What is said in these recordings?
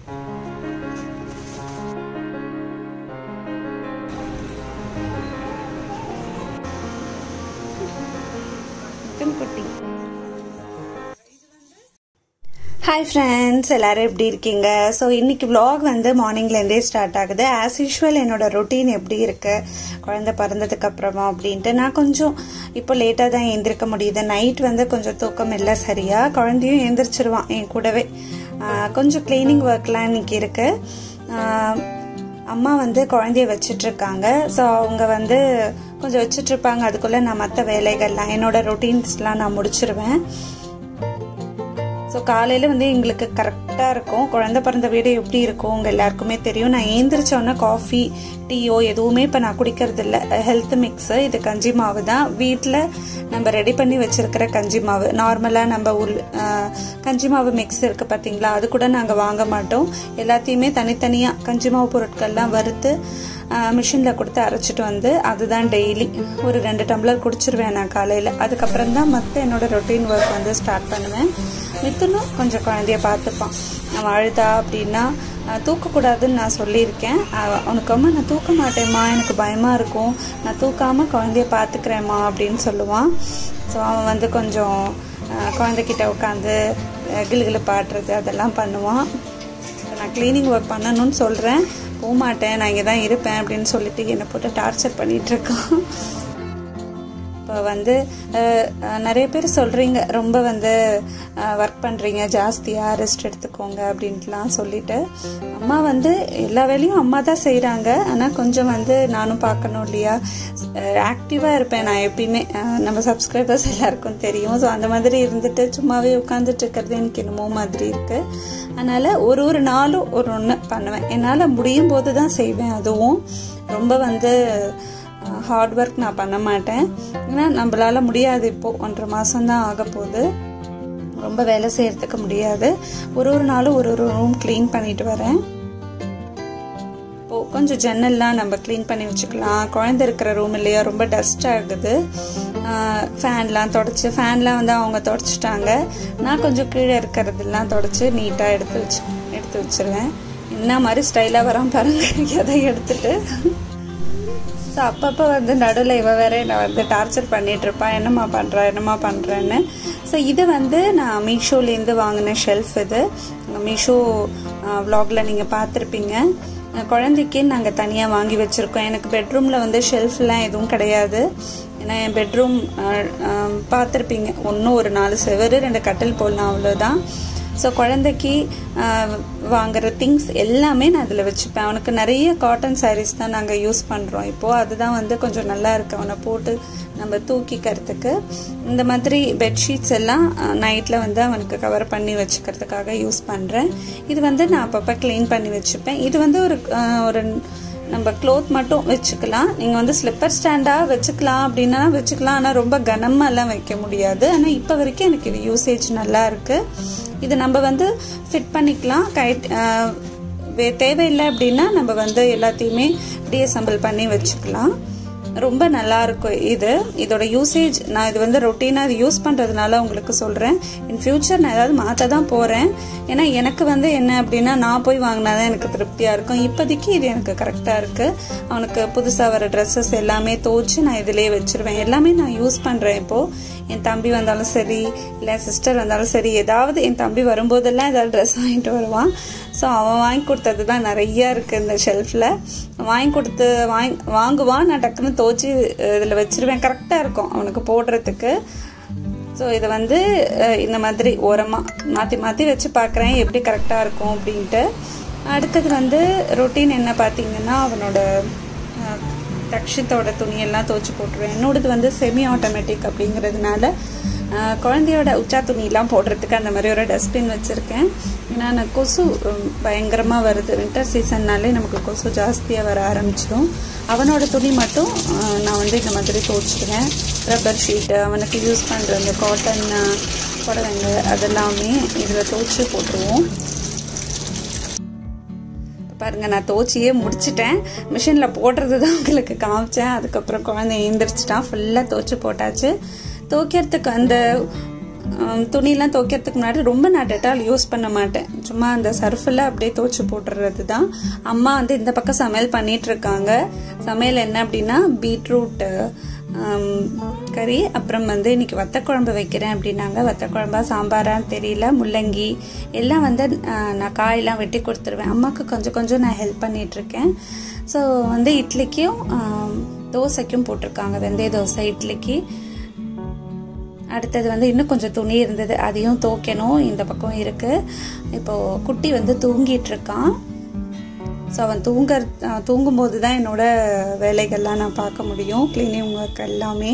குட்டி hi friends எல்லாரும் எப்படி இருக்கீங்க ஸோ இன்னைக்கு vlog வந்து மார்னிங்லேருந்தே ஸ்டார்ட் ஆகுது ஆஸ் யூஷுவல் என்னோட ரொட்டீன் எப்படி இருக்கு குழந்தை பிறந்ததுக்கு அப்புறமா அப்படின்ட்டு நான் கொஞ்சம் இப்போ லேட்டாக தான் எழுந்திருக்க முடியுது நைட் வந்து கொஞ்சம் தூக்கம் இல்லை சரியா குழந்தையும் எழுந்திரிச்சிருவான் என் கூடவே ஆஹ் கொஞ்சம் கிளீனிங் ஒர்க்லாம் இன்னைக்கு இருக்கு ஆஹ் அம்மா வந்து குழந்தைய வச்சிட்டு இருக்காங்க ஸோ அவங்க வந்து கொஞ்சம் வச்சிட்டு இருப்பாங்க அதுக்குள்ள நான் மற்ற வேலைகள்லாம் என்னோட ரொட்டீன்ஸ்லாம் நான் முடிச்சிருவேன் ஸோ காலையில் வந்து எங்களுக்கு கரெக்டாக இருக்கும் குழந்தை பிறந்த வீடு எப்படி இருக்கும் உங்கள் எல்லாருக்குமே தெரியும் நான் ஏந்திரிச்சோன்னே காஃபி டீயோ எதுவுமே இப்போ நான் குடிக்கிறது இல்லை ஹெல்த் மிக்ஸு இது கஞ்சி மாவு தான் வீட்டில் நம்ம ரெடி பண்ணி வச்சிருக்கிற கஞ்சி மாவு நார்மலாக நம்ம உள் ஆஹ், கஞ்சி மாவு மிக்ஸ் இருக்குது பார்த்தீங்களா அது கூட நாங்கள் வாங்க மாட்டோம் எல்லாத்தையுமே தனித்தனியாக கஞ்சி மாவு பொருட்கள்லாம் வறுத்து மிஷினில் கொடுத்து அரைச்சிட்டு வந்து அதுதான் டெய்லி ஒரு ரெண்டு டம்ளர் குடிச்சிருவேன் நான் காலையில் அதுக்கப்புறம் தான் மற்ற என்னோட ரொட்டீன் ஒர்க் வந்து ஸ்டார்ட் பண்ணுவேன் மித்துனும் கொஞ்சம் குழந்தைய பார்த்துப்பான் அவன் அழுதா அப்படின்னா அஹ், தூக்கக்கூடாதுன்னு நான் சொல்லியிருக்கேன் அவ- அவனுக்கு அம்மா நான் தூக்க மாட்டேம்மா எனக்கு பயமாக இருக்கும் நான் தூக்காமல் குழந்தைய பார்த்துக்கிறேம்மா அப்படின்னு சொல்லுவான் ஸோ அவன் வந்து கொஞ்சம் அஹ், குழந்தைகிட்ட உட்காந்து கிளுகிளு பாடுறது அதெல்லாம் பண்ணுவான் இப்ப நான் க்ளீனிங் ஒர்க் பண்ணணும்னு சொல்கிறேன் போக மாட்டேன் நான் இங்கே தான் இருப்பேன் அப்படின்னு சொல்லிட்டு என்னை போட்டு டார்ச்சர் பண்ணிட்டு இருக்கான் இப்போ வந்து அஹ், அஹ், நிறைய பேர் சொல்கிறீங்க ரொம்ப வந்து ஒர்க் பண்ணுறீங்க ஜாஸ்தியாக ரெஸ்ட் எடுத்துக்கோங்க அப்படின்ட்டுலாம் சொல்லிட்டு அம்மா வந்து எல்லா வேலையும் அம்மா தான் செய்கிறாங்க ஆனால் கொஞ்சம் வந்து நானும் பார்க்கணும் இல்லையா ஆக்டிவாக இருப்பேன் நான் எப்பயுமே அஹ், நம்ம சப்ஸ்கிரைபர்ஸ் எல்லாருக்கும் தெரியும் ஸோ அந்த மாதிரி இருந்துட்டு சும்மாவே உட்காந்துட்டு இருக்கிறது எனக்கு என்னமோ மாதிரி இருக்குது அதனால் ஒரு ஒரு நாளும் ஒரு ஒன்று பண்ணுவேன் என்னால் முடியும் போது தான் செய்வேன் அதுவும் ரொம்ப வந்து ஹார்ட் ஒர்க் நான் பண்ண மாட்டேன் ஏன்னா நம்மளால முடியாது இப்போ ஒன்றரை மாதம் தான் ஆக போகுது ரொம்ப வேலை செய்யறதுக்கு முடியாது ஒரு ஒரு நாளும் ஒரு ஒரு ரூம் க்ளீன் பண்ணிட்டு வரேன் இப்போ கொஞ்சம் ஜன்னல்லாம் நம்ம க்ளீன் பண்ணி வச்சுக்கலாம் குழந்தை இருக்கிற ரூம் இல்லையா ரொம்ப டஸ்ட் ஆகுது ஃபேன்லாம் தொடச்சி ஃபேன்லாம் வந்து அவங்க தொடச்சிட்டாங்க நான் கொஞ்சம் கீழே இருக்கிறதெல்லாம் தொடச்சி நீட்டாக எடுத்து வச்சு எடுத்து வச்சிருவேன் என்ன மாதிரி ஸ்டைலாக வரான் பாருங்க எதை எடுத்துட்டு ஸோ அப்பப்போ வந்து நடுவில் இவ வேற என்னை வந்து டார்ச்சர் பண்ணிட்டு இருப்பான் என்னம்மா பண்ணுறா என்னம்மா பண்ணுறேன்னு ஸோ இது வந்து நான் மீஷோலேருந்து வாங்கின ஷெல்ஃப் இது மீஷோ வ்ளாகில் நீங்கள் பார்த்துருப்பீங்க அஹ் குழந்தைக்கு நாங்கள் தனியாக வாங்கி வச்சுருக்கோம் எனக்கு பெட்ரூமில் வந்து ஷெல்ஃப்லாம் எதுவும் கிடையாது ஏன்னா என் பெட்ரூம் பார்த்துருப்பீங்க ஒன்றும் ஒரு நாலு செவரு ரெண்டு கட்டில் போடலாம் அவ்வளோதான் ஸோ குழந்தைக்கு ஆஹ், வாங்குற திங்ஸ் எல்லாமே நான் அதில் வச்சுப்பேன் அவனுக்கு நிறைய காட்டன் sarees தான் நாங்கள் யூஸ் பண்ணுறோம் இப்போது அதுதான் வந்து கொஞ்சம் நல்லா இருக்கு அவனை போட்டு நம்ம தூக்கிக்கிறதுக்கு இந்த மாதிரி பெட்ஷீட்ஸ் எல்லாம் நைட்டில் வந்து அவனுக்கு கவர் பண்ணி வச்சுக்கிறதுக்காக யூஸ் பண்ணுறேன் இது வந்து நான் அப்பப்போ க்ளீன் பண்ணி வச்சுப்பேன் இது வந்து ஒரு ஆஹ், ஒரு நம்ம க்ளோத் மட்டும் வச்சுக்கலாம் நீங்கள் வந்து ஸ்லிப்பர் ஸ்டாண்டாக வச்சுக்கலாம் அப்படின்னா வச்சுக்கலாம் ஆனால் ரொம்ப கனமாலாம் வைக்க முடியாது ஆனால் இப்போ வரைக்கும் எனக்கு இது யூசேஜ் நல்லா இருக்கு இது நம்ம வந்து ஃபிட் பண்ணிக்கலாம் கைட் வே- தேவையில்லை அப்படின்னா நம்ம வந்து எல்லாத்தையுமே ரீஅசம்பிள் பண்ணி வச்சுக்கலாம் ரொம்ப நல்லா இருக்கும் இது இதோட யூசேஜ் நான் இது வந்து ரொட்டீனாக இது யூஸ் பண்ணுறதுனால உங்களுக்கு சொல்கிறேன் இன் ஃபியூச்சர் நான் ஏதாவது மாற்ற தான் போகிறேன் ஏன்னா எனக்கு வந்து என்ன அப்படின்னா நான் போய் வாங்கினா தான் எனக்கு திருப்தியாக இருக்கும் இப்போதைக்கு இது எனக்கு கரெக்டாக இருக்குது அவனுக்கு புதுசாக வர ட்ரெஸ்ஸஸ் எல்லாமே துவச்சி நான் இதிலே வச்சிருவேன் எல்லாமே நான் யூஸ் பண்ணுறேன் இப்போது என் தம்பி வந்தாலும் சரி இல்லை சிஸ்டர் வந்தாலும் சரி ஏதாவது என் தம்பி வரும்போதெல்லாம் ஏதாவது ட்ரெஸ் வாங்கிட்டு வருவான் ஸோ அவன் வாங்கி கொடுத்தது தான் நிறைய இருக்குது இந்த ஷெல்ஃபில் வாங்கி கொடுத்து வாங்கி வாங்குவான் நான் டக்குன்னு துவச்சி இதில் வச்சிருவேன் கரெக்டாக இருக்கும் அவனுக்கு போடுறதுக்கு ஸோ இதை வந்து அஹ், இந்த மாதிரி ஓரமாக மாற்றி மாற்றி வச்சு பார்க்குறேன் எப்படி கரெக்டாக இருக்கும் அப்படின்ட்டு அடுத்தது வந்து ரொட்டீன் என்ன பார்த்தீங்கன்னா அவனோட அஹ், தக்ஷித்தோட துணியெல்லாம் துவச்சி போட்டுருவேன் என்னோடது வந்து செமி ஆட்டோமேட்டிக் அப்படிங்கிறதுனால அஹ், குழந்தையோட உச்சா துணியெல்லாம் போடுறதுக்கு அந்த மாதிரி ஒரு டஸ்ட்பின் வச்சுருக்கேன் ஏன்னா நான் கொசு பயங்கரமாக வருது வின்டர் சீசன்னாலே நமக்கு கொசு ஜாஸ்தியாக வர ஆரம்பிச்சிடும் அவனோட துணி மட்டும் அஹ், நான் வந்து இந்த மாதிரி துவச்சிடுவேன் ரப்பர் ஷீட்டு அவனுக்கு யூஸ் பண்ணுற அந்த காட்டன் புடவைங்க அதெல்லாமே இதில் துவச்சி போட்டுருவோம் பாருங்க நான் தோச்சியே முடிச்சிட்டேன் மிஷினில் போடுறது தான் உங்களுக்கு காமிச்சேன் அதுக்கப்புறம் குழந்தை எழுந்திரிச்சிட்டான் ஃபுல்லாக தோச்சு போட்டாச்சு துவைக்கிறதுக்கு அந்த ஆம், துணிலாம் துவைக்கிறதுக்கு முன்னாடி ரொம்ப நான் டெட்டால் யூஸ் பண்ண மாட்டேன் சும்மா அந்த சர்ஃபில் அப்படியே துவைச்சு போட்டுறது தான் அம்மா வந்து இந்த பக்கம் சமையல் பண்ணிட்டு இருக்காங்க சமையல் என்ன அப்படின்னா பீட்ரூட் கறி அப்புறம் வந்து இன்னைக்கு வத்த குழம்பு வைக்கிறேன் அப்படின்னாங்க வத்த குழம்பா சாம்பாரான்னு தெரியல முள்ளங்கி எல்லாம் வந்து ஆஹ், நான் காயெல்லாம் வெட்டி கொடுத்துருவேன் அம்மாவுக்கு கொஞ்சம் கொஞ்சம் நான் ஹெல்ப் பண்ணிட்டு இருக்கேன் ஸோ வந்து இட்லிக்கும் ஆம், தோசைக்கும் போட்டிருக்காங்க வெந்தய தோசை இட்லிக்கு அடுத்தது வந்து இன்னும் கொஞ்சம் துணி இருந்தது அதையும் துவைக்கணும் இந்த பக்கம் இருக்கு இப்போ குட்டி வந்து தூங்கிட்டு இருக்கான் ஸோ அவன் தூங்க தூங்கும்போது தான் என்னோட வேலைகள்லாம் நான் பார்க்க முடியும் கிளீனிங் ஒர்க் எல்லாமே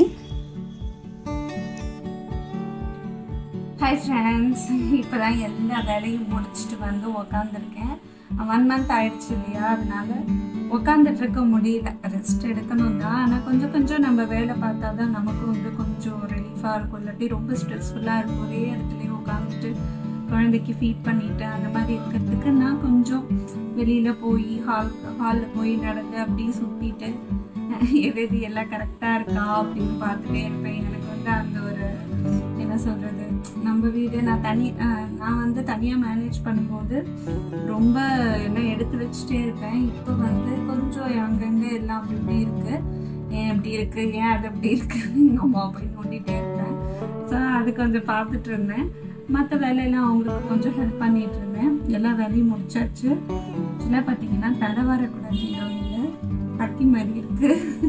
ஹாய் ஃப்ரெண்ட்ஸ் இப்போ தான் எல்லா வேலையும் முடிச்சுட்டு வந்து உக்காந்துருக்கேன் ஒன் மந்த் ஆயிடுச்சு இல்லையா அதனால உக்காந்துட்டு இருக்க முடியல ரெஸ்ட் எடுக்கணும் தான் ஆனால் கொஞ்சம் கொஞ்சம் நம்ம வேலை பார்த்தா தான் நமக்கு வந்து கொஞ்சம் ரிலீஃபாக இருக்கும் இல்லாட்டி ரொம்ப ஸ்ட்ரெஸ்ஃபுல்லாக இருக்கும் ஒரே இடத்துலயே உட்காந்துட்டு குழந்தைக்கு ஃபீட் பண்ணிட்டு அந்த மாதிரி இருக்கிறதுக்கு நான் கொஞ்சம் வெளியில் போய் ஹால் ஹாலில் போய் நடந்து அப்படியே சுற்றிட்டு எது எது எல்லாம் கரெக்டாக இருக்கா அப்படின்னு பார்த்துட்டே இருப்பேன் எனக்கு வந்து அந்த ஒரு என்ன சொல்கிறது நம்ம வீடு நான் தனி அஹ், நான் வந்து தனியாக மேனேஜ் பண்ணும்போது ரொம்ப எல்லாம் எடுத்து வச்சுட்டே இருப்பேன் இப்போ வந்து கொஞ்சம் அங்கங்கே எல்லாம் அப்படி இப்படி இருக்கு ஏன் அப்படி இருக்கு ஏன் அது அப்படி இருக்குன்னு எங்கள் அம்மா போய் நோண்டிகிட்டே இருப்பேன் ஸோ அது கொஞ்சம் பார்த்துட்டு இருந்தேன் மற்ற வேலையெல்லாம் அவங்களுக்கு கொஞ்சம் ஹெல்ப் பண்ணிட்டு இருந்தேன் எல்லா வேலையும் முடிச்சாச்சு ஆக்சுவலாக பார்த்தீங்கன்னா தடை வரக்கூடாது ஹீரோயினில் கட்டி மாதிரி இருக்கு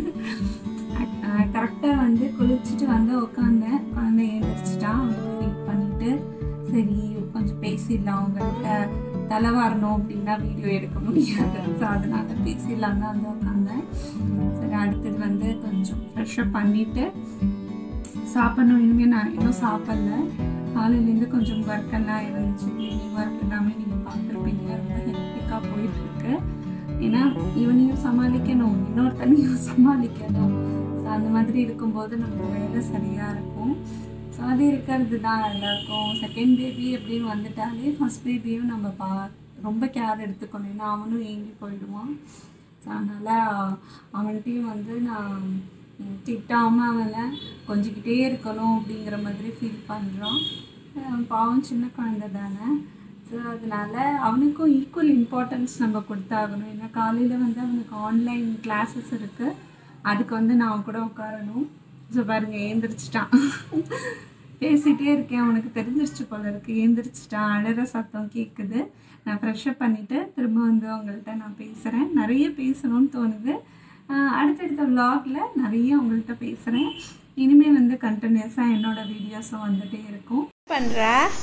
கரெக்டாக வந்து குளிச்சுட்டு வந்து உட்காந்தேன் குழந்தை எழுந்திரிச்சிட்டான் அவனுக்கு ஃபீட் பண்ணிட்டு சரி கொஞ்சம் பேசிடலாம் அவங்கள்ட்ட தலை வரணும் அப்படின்னா வீடியோ எடுக்க முடியாது ஸோ அதனால பேசிடலாம் தான் வந்து உட்காந்தேன் சரி அடுத்தது வந்து கொஞ்சம் ஃப்ரெஷ்அப் பண்ணிட்டு சாப்பிடணும் இனிமேல் நான் இன்னும் சாப்பிடல காலையிலேருந்து கொஞ்சம் ஒர்க் எல்லாம் இருந்துச்சு க்ளீனிங் ஒர்க் எல்லாமே நீங்கள் பார்த்துருப்பீங்க ரொம்ப ஹெக்டிக்காக போயிட்டு இருக்கு ஏன்னா இவனையும் சமாளிக்கணும் இன்னொருத்தனையும் சமாளிக்கணும் ஸோ அந்த மாதிரி இருக்கும்போது நமக்கு வேலை சரியாக இருக்கும் ஸோ அது இருக்கிறது தான் எல்லாருக்கும் செகண்ட் பேபி அப்படின்னு வந்துட்டாலே ஃபர்ஸ்ட் பேபியும் நம்ம பா ரொம்ப கேர் எடுத்துக்கணும் ஏன்னா அவனும் ஏங்கி போயிடுவான் ஸோ அதனால் அவன்கிட்டையும் வந்து நான் ம், திட்டாம அவனை கொஞ்சிக்கிட்டே இருக்கணும் அப்படிங்கிற மாதிரி ஃபீல் பண்ணுறான் பாவம் சின்ன குழந்தை தானே ஸோ அதனால அவனுக்கும் ஈக்குவல் இம்பார்ட்டன்ஸ் நம்ம கொடுத்தாகணும் ஏன்னா காலையில் வந்து அவனுக்கு ஆன்லைன் கிளாஸஸ் இருக்குது அதுக்கு வந்து நான் அவன் கூட உட்காரணும் ஸோ பாருங்க ஏந்திரிச்சிட்டான் பேசிகிட்டே இருக்கேன் அவனுக்கு தெரிஞ்சிருச்சு போல இருக்கு ஏந்திரிச்சிட்டான் அழற சத்தம் கேட்குது நான் ஃப்ரெஷ்அப் பண்ணிவிட்டு திரும்ப வந்து உங்கள்கிட்ட நான் பேசுகிறேன் நிறைய பேசணும்னு தோணுது ஆஹ் அடுத்தடுத்த vlogல நிறைய உங்கள்கிட்ட பேசுகிறேன் இனிமேல் வந்து கண்டினியூஸாக என்னோட வீடியோஸும் வந்துட்டே இருக்கும் பண்ணுற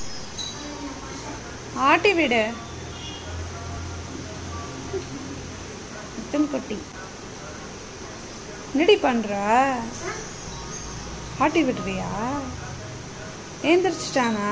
ஆட்டி விடு குட்டி என்னடி பண்ற ஆட்டி விடுறியா ஏந்திரிச்சிட்டானா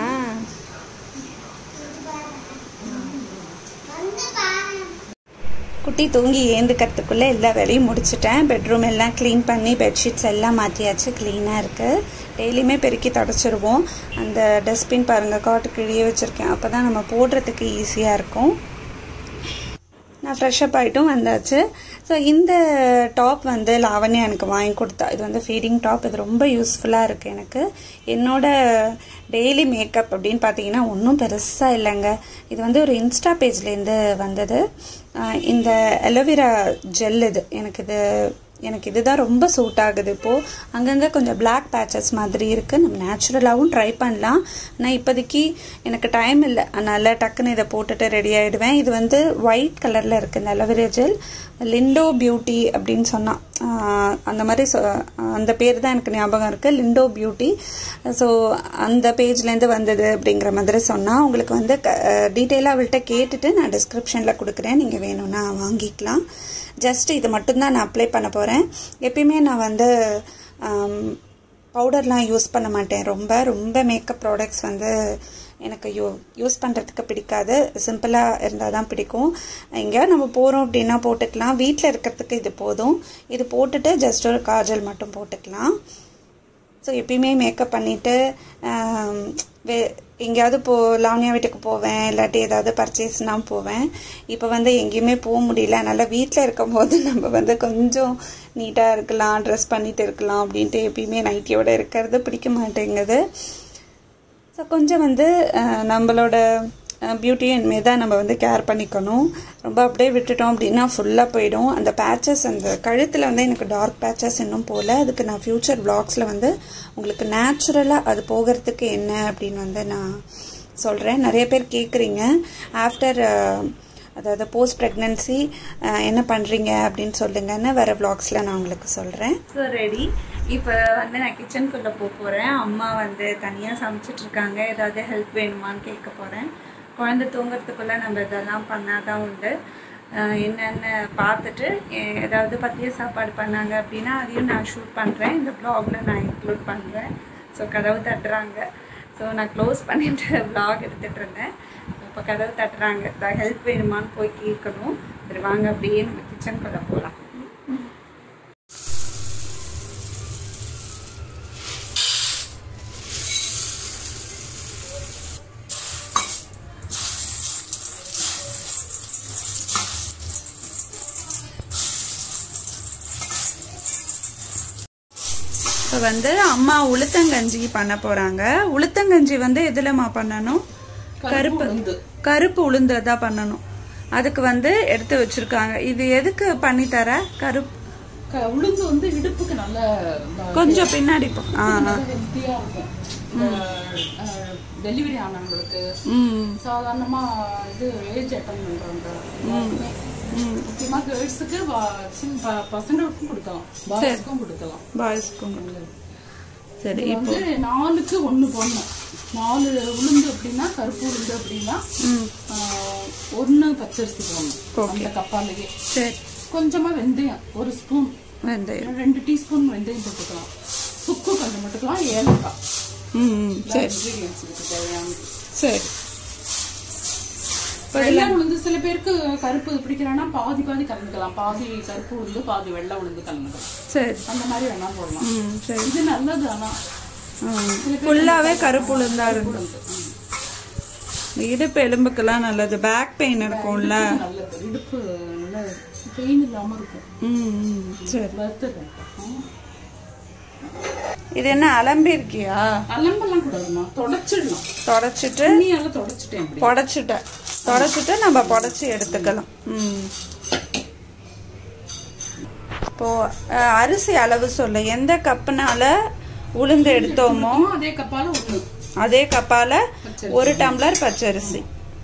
குட்டி தூங்கி ஏந்துக்கிறதுக்குள்ளே எல்லா வேலையும் முடிச்சிட்டேன் பெட்ரூம் எல்லாம் க்ளீன் பண்ணி பெட்ஷீட்ஸ் எல்லாம் மாற்றியாச்சு க்ளீனாக இருக்குது டெய்லியுமே பெருக்கி தொடச்சிருவோம் அந்த டஸ்ட்பின் பாருங்கள் காட்டு கிழியே வச்சுருக்கேன் அப்போ தான் நம்ம போடுறதுக்கு ஈஸியாக இருக்கும் நான் ஃப்ரெஷ்அப் ஆகிட்டும் வந்தாச்சு ஸோ இந்த டாப் வந்து லாவண்யா எனக்கு வாங்கி கொடுத்தா இது வந்து ஃபீடிங் டாப் இது ரொம்ப யூஸ்ஃபுல்லாக இருக்குது எனக்கு என்னோட டெய்லி மேக்கப் அப்படின்னு பார்த்தீங்கன்னா ஒன்றும் பெருசாக இல்லைங்க இது வந்து ஒரு இன்ஸ்டா பேஜ்லேருந்து வந்தது ஆஹ் இந்த அலோவேரா ஜெல் இது எனக்கு இது எனக்கு இதுதான் ரொம்ப சூட் ஆகுது இப்போது அங்கங்கே கொஞ்சம் Black பேச்சஸ் மாதிரி இருக்குது நம்ம நேச்சுரலாகவும் ட்ரை பண்ணலாம் ஆனால் இப்போதைக்கு எனக்கு டைம் இல்லை அதனால் டக்குன்னு இதை போட்டுட்டு ரெடி ஆகிடுவேன் இது வந்து ஒயிட் கலரில் இருக்குது இந்த அலோவேரா ஜெல் லிண்டோ பியூட்டி அப்படின்னு சொன்னான் ஆஹ் அந்த மாதிரி சொ- அந்த பேர் தான் எனக்கு ஞாபகம் இருக்குது லிண்டோ பியூட்டி ஸோ அந்த பேஜ்லேருந்து வந்தது அப்படிங்கிற மாதிரி சொன்னால் உங்களுக்கு வந்து டீட்டெயிலாக அவள்கிட்ட கேட்டுட்டு நான் டிஸ்கிரிப்ஷனில் கொடுக்குறேன் நீங்கள் வேணும்னா வாங்கிக்கலாம் ஜஸ்ட் இது மட்டும்தான் நான் அப்ளை பண்ண போகிறேன் எப்பயுமே நான் வந்து பவுடர்லாம் யூஸ் பண்ண மாட்டேன் ரொம்ப ரொம்ப மேக்கப் ப்ராடக்ட்ஸ் வந்து எனக்கு யூ யூஸ் பண்ணுறதுக்கு பிடிக்காது சிம்பிளாக இருந்தால் தான் பிடிக்கும் எங்கேயாவது நம்ம போகிறோம் அப்படின்னா போட்டுக்கலாம் வீட்டில் இருக்கிறதுக்கு இது போதும் இது போட்டுட்டு ஜஸ்ட் ஒரு காஜல் மட்டும் போட்டுக்கலாம் ஸோ எப்பயுமே மேக்கப் பண்ணிவிட்டு வே எங்கேயாவது போ லாவண்யா வீட்டுக்கு போவேன் இல்லாட்டி ஏதாவது பர்ச்சேஸ்னால் போவேன் இப்போ வந்து எங்கேயுமே போக முடியல அதனால் வீட்டில் இருக்கும்போது நம்ம வந்து கொஞ்சம் நீட்டாக இருக்கலாம் ட்ரெஸ் பண்ணிட்டு இருக்கலாம் அப்படின்ட்டு எப்பயுமே நைட்டியோட இருக்கிறது பிடிக்க மாட்டேங்குது ஸோ கொஞ்சம் வந்து அஹ், நம்மளோட பியூட்டி இனிமேல் தான் நம்ம வந்து கேர் பண்ணிக்கணும் ரொம்ப அப்படியே விட்டுட்டோம் அப்படின்னா ஃபுல்லாக போயிடும் அந்த பேச்சஸ் அந்த கழுத்தில் வந்து எனக்கு டார்க் பேச்சஸ் இன்னும் போகல அதுக்கு நான் ஃப்யூச்சர் வ்ளாக்ஸில் வந்து உங்களுக்கு நேச்சுரலாக அது போகிறதுக்கு என்ன அப்படின்னு வந்து நான் சொல்கிறேன் நிறைய பேர் கேட்குறீங்க ஆஃப்டர் அதாவது போஸ்ட் ப்ரெக்னன்சி என்ன பண்ணுறீங்க அப்படின்னு சொல்லுங்கன்னு வர வ்ளாக்ஸில் நான் உங்களுக்கு சொல்கிறேன் ஸோ ரெடி இப்போ வந்து நான் கிச்சனுக்குள்ளே போக போகிறேன் அம்மா வந்து தனியாக சமைச்சிட்டு இருக்காங்க ஏதாவது ஹெல்ப் வேணுமான்னு கேட்க போகிறேன் குழந்தை தூங்குறதுக்குள்ளே நம்ம இதெல்லாம் பண்ணால் தான் உண்டு அஹ் என்னென்ன பார்த்துட்டு எ- ஏதாவது பத்திய சாப்பாடு பண்ணாங்க அப்படின்னா அதையும் நான் ஷூட் பண்ணுறேன் இந்த ப்ளாகில் நான் இன்க்ளூட் பண்ணுறேன் ஸோ கதவு தட்டுறாங்க ஸோ நான் க்ளோஸ் பண்ணிட்டு vlog எடுத்துகிட்டு இருந்தேன் இப்போ கதவு தட்டுறாங்க ஏதாவது ஹெல்ப் வேணுமான்னு போய் கேட்கணும் சரி வாங்க அப்படியே நம்ம கிச்சனுக்குள்ளே போகலாம் இப்போ வந்து அம்மா உளுத்தங்கஞ்சி பண்ண போறாங்க உளுத்தங்கஞ்சி வந்து எதுலமா பண்ணணும் கருப்பு கருப்பு உளுந்து தான் பண்ணணும் அதுக்கு வந்து எடுத்து வச்சிருக்காங்க இது எதுக்கு பண்ணி தர கருப்பு க- உளுந்து வந்து இடுப்புக்கு நல்ல கொஞ்சம் பின்னாடி போ ஆ ஆ. ஹெல்த்தியா இருக்கும் டெலிவரி ஆனவங்களுக்கு ம் சாதாரணமா இது ஏஜ் அட்டன் பண்றவங்க எல்லாருக்குமே. முக்கியமா கேர்ள்ஸுக்கு சின்ன பசங்களுக்கும் கொடுக்கலாம் பாய்ஸ்க்கும் கொடுக்கலாம் பாய்ஸ்க்கும் சரி இது வந்து நாலுக்கு ஒண்ணு போடணும் நாலு உளுந்து அப்படின்னா கருப்பு உளுந்து அப்படின்னா ஆஹ், ஒண்ணு பச்சரிசி போடணும் அந்த கப்பாலேயே சரி கொஞ்சமா வெந்தயம் ஒரு ஸ்பூன் வெந்தயம் ரெண்டு டீஸ்பூன் வெந்தயம் போட்டுக்கலாம் சுக்கு கொஞ்சம் போட்டுக்கலாம் ஏலக்காய் ம் ம், சரி இன்கிரீடியன்ஸ் இதுக்கு தேவையான சரி வெள்ளை உளுந்து சில பேருக்கு கருப்பு பிடிக்கிறான்னா பாதி பாதி கலந்துக்கலாம் பாதி கருப்பு உளுந்து பாதி வெள்ளை உளுந்து கலந்துக்கலாம் சரி அந்த மாதிரி வேணா போடலாம் ம் சரி இது நல்லது ஆனா ஃபுல்லாவே கருப்பு உளுந்தா இருந்து உளுந்து. ம். இடுப்பு எலும்புக்கெல்லாம் நல்லது பேக் பெயின் இருக்கும்ல நல்லது இடுப்பு நல்ல பெயின் இல்லாம இருக்கும் ம் ம், சரி வறுத்துறேன் இது என்ன அலம்பி இருக்கியா அலம்பெல்லாம் கூடாதுமா தொடச்சிடலாம் தொடச்சிட்டு தண்ணியால தொடச்சிட்டேன் அப்படி புடச்சிட்ட தொடச்சிட்டு நம்ம புடச்சி எடுத்துக்கலாம் ம் இப்போ அஹ், அரிசி அளவு சொல்லு எந்த கப்புனால உளுந்து எடுத்தோமோ அதே கப்பால ஒண்ணு அதே கப்பால ஒரு டம்ளர் பச்சரிசி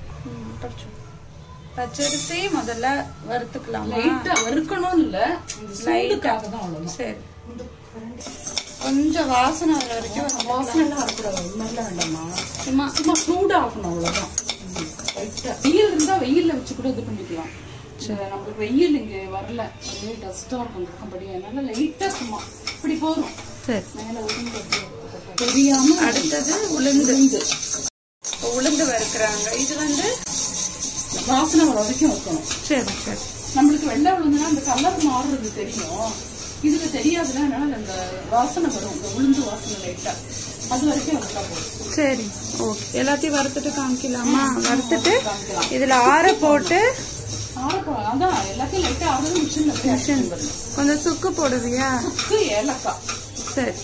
பச்சரிசி முதல்ல வறுத்துக்கலாமா லைட்டா வறுக்கணும்னு இல்ல இந்த சூடுக்காக தான் அவ்வளவுதான் சரி கொஞ்சம் வாசனை வர வரைக்கும் வாசனை எல்லாம் வரக்கூடாது அது மாதிரிலாம் வேண்டாமா சும்மா சும்மா சூடா ஆகணும் அவ்வளவுதான் லைட்டா வெயில் இருந்தா வெயில்ல வச்சு கூட இது பண்ணிக்கலாம் சரி நம்மளுக்கு வெயில் இங்க வரல ஒரே டஸ்டா இருக்கும் இருக்கபடி அதனால லைட்டா சும்மா இப்படி போதும் சரி மேல உளுந்து தெரியாம அடுத்தது உளுந்து இப்போ உளுந்து வறுக்கிறாங்க இது வந்து வாசனை வர வரைக்கும் வைக்கணும் சரி சரி நம்மளுக்கு வெள்ளை உளுந்துனா அந்த கலர் மாறுறது தெரியும் இதுல தெரியாதுல அதனால அந்த வாசனை வரும் இந்த உளுந்து வாசனை லைட்டா அது வரைக்கும் வச்சா போதும் சரி ஓகே எல்லாத்தையும் வறுத்துட்டு காமிக்கலாமா வறுத்துட்டு இதுல ஆற போட்டு ஆறப்பா அதான் எல்லாத்தையும் லைட்டா ஆறது மிஷின்ல போய் அடிச்சுட்டு வரணும் கொஞ்சம் சுக்கு போடுவியா சுக்கு ஏலக்காய் சரி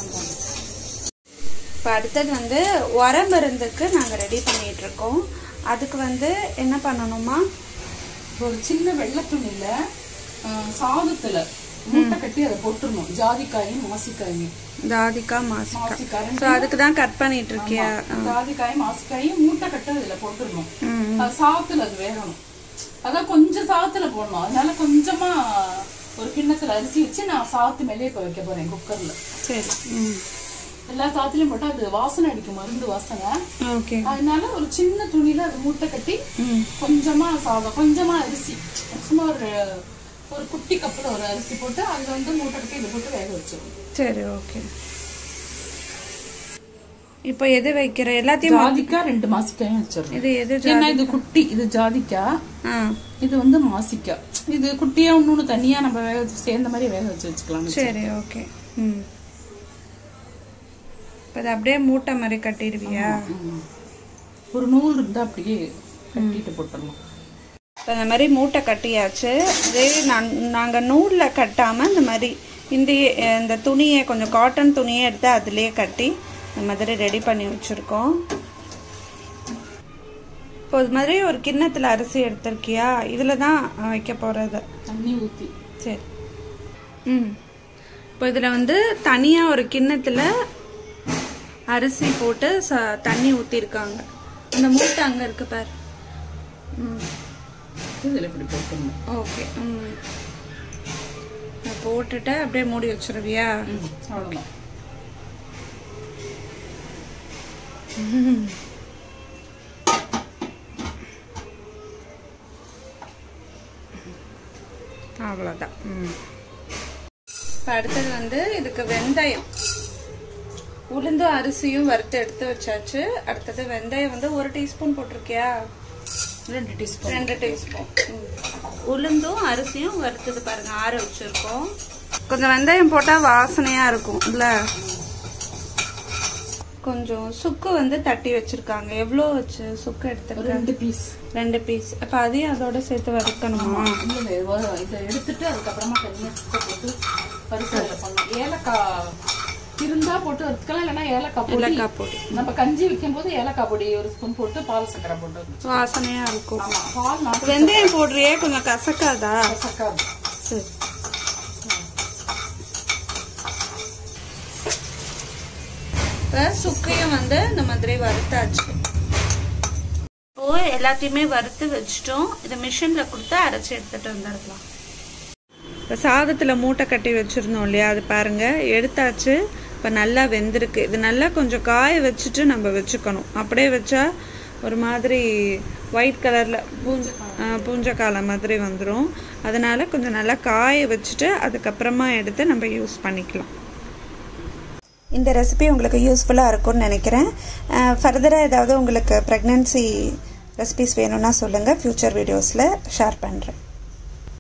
இப்போ அடுத்தது வந்து உர மருந்துக்கு நாங்கள் ரெடி பண்ணிட்டு இருக்கோம் அதுக்கு வந்து என்ன பண்ணணுமா ஒரு சின்ன வெள்ளை துணியில ஆஹ், சாதத்துல மூட்டை கட்டி அதை போட்டுருணும் ஜாதிக்காயும் மாசிக்காயும் தாதிக்கா மாசிக்கா மாசிக்காய் ஸோ அதுக்கு தான் கட் பண்ணிட்டு இருக்கியா ஜாதிக்காயும் மாசிக்காயும் மூட்டை கட்டி அதுல போட்டுருணும் அது சாதத்துல அது வேகணும் அதான் கொஞ்சம் சாதத்துல போடணும் அதனால கொஞ்சமா ஒரு கிண்ணத்துல அரிசி வச்சு நான் சாதத்து மேலேயே இப்ப வைக்க போறேன் குக்கர்ல சரி ம் எல்லா சாதத்துலயும் போட்டா அது வாசனை அடிக்கும் மருந்து வாசனை ஓகே அதனால ஒரு சின்ன துணியில அது மூட்டை கட்டி கொஞ்சமா சாதம் கொஞ்சமா அரிசி சும்மா ஒரு ஒரு குட்டி கப்புல ஒரு அரிசி போட்டு அதுல வந்து மூட்டை கட்டி இதை போட்டு வேக வச்சிருவோம் சரி ஓகே இப்போ எது வைக்கிற எல்லாத்தையும் ஜாதிக்காய் ரெண்டு மாசிக்காயும் வச்சிடணும் இது எது ஏன்னா இது குட்டி இது ஜாதிக்காய் ஆ இது வந்து மாசிக்காய் இது குட்டியா ஒண்ணு தனியா நம்ம வேக வச்சு சேர்ந்த மாதிரி வேக வச்சு வச்சுக்கலாம் சரி ஓகே ம் இப்போ இது அப்படியே மூட்டை மாதிரி கட்டிடுவியா ம். ஒரு நூல் இருந்தா அப்படியே கட்டிட்டு போட்டுடலாம் இப்போ இந்த மாதிரி மூட்டை கட்டியாச்சு இதே நான் நாங்கள் நூலில் கட்டாமல் இந்த மாதிரி இந்த இந்த துணியை கொஞ்சம் காட்டன் துணியை எடுத்து அதுலேயே கட்டி இந்த மாதிரி ரெடி பண்ணி வச்சுருக்கோம் இப்போ இது மாதிரி ஒரு கிண்ணத்தில் அரிசி எடுத்திருக்கியா இதில் தான் வைக்க போகிறது தண்ணி ஊற்றி சரி ம் இப்போ இதில் வந்து தனியாக ஒரு கிண்ணத்தில் அரிசி போட்டு ச தண்ணி ஊற்றிருக்காங்க அந்த மூட்டை அங்கே இருக்கு பார் ம் இதில் இப்படி போட்டுருணும் ஓகே ம் நான் போட்டுட்டு அப்படியே மூடி வச்சிருவியா ம் அவ்வளோதான் அவ்வளோதான் ம் இப்போ அடுத்தது வந்து இதுக்கு வெந்தயம் உளுந்தும் அரிசியும் வறுத்து எடுத்து வச்சாச்சு அடுத்தது வெந்தயம் வந்து ஒரு டீஸ்பூன் போட்டிருக்கியா ரெண்டு டீஸ்பூன் ரெண்டு டீஸ்பூன் உளுந்தும் அரிசியும் வறுத்தது பாருங்க ஆற வச்சிருக்கோம் கொஞ்சம் வெந்தயம் போட்டால் வாசனையாக இருக்கும் இல்லை கொஞ்சம் சுக்கு வந்து தட்டி வச்சிருக்காங்க எவ்வளோ வச்சு சுக்கு எடுத்துருக்காங்க ரெண்டு பீஸ் ரெண்டு பீஸ் அப்போ அதையும் அதோட சேர்த்து வறுக்கணுமா இல்லை இதை எடுத்துட்டு அதுக்கப்புறமா தனியாக சுத்த போட்டு பரிசு பண்ணணும் ஏலக்காய் இருந்தா போட்டு வறுத்துக்கலாம் இல்லைன்னா ஏலக்காய் பொடி ஏலக்காய் பொடி நம்ம கஞ்சி வைக்கும் போது ஏலக்காய் பொடி ஒரு ஸ்பூன் போட்டு பால் சக்கரை போட்டு வாசனையா இருக்கும் ஆமா பால் நாட்டு வெந்தயம் போடுறியே கொஞ்சம் கசக்காதா கசக்காது சரி இப்போ சுக்கையும் வந்து இந்த மாதிரி வறுத்தாச்சு இப்போ எல்லாத்தையுமே வறுத்து வச்சுட்டோம் இதை மிஷினில் கொடுத்து அரைச்சி எடுத்துட்டு வந்துடலாம் இப்போ சாதத்தில் மூட்டை கட்டி வச்சுருந்தோம் இல்லையா அது பாருங்க எடுத்தாச்சு இப்போ நல்லா வெந்திருக்கு இது நல்லா கொஞ்சம் காய வச்சுட்டு நம்ம வச்சுக்கணும் அப்படியே வச்சா ஒரு மாதிரி ஒயிட் கலரில் பூஞ்ச பூஞ்சக்காலை மாதிரி வந்துடும் அதனால கொஞ்சம் நல்லா காய வச்சுட்டு அதுக்கப்புறமா எடுத்து நம்ம யூஸ் பண்ணிக்கலாம் இந்த ரெசிபி உங்களுக்கு யூஸ்ஃபுல்லாக இருக்கும்னு நினைக்கிறேன் ஃபர்தராக ஏதாவது உங்களுக்கு ப்ரெக்னென்சி ரெசிபிஸ் வேணும்னா சொல்லுங்கள் ஃப்யூச்சர் வீடியோஸில் ஷேர் பண்ணுறேன்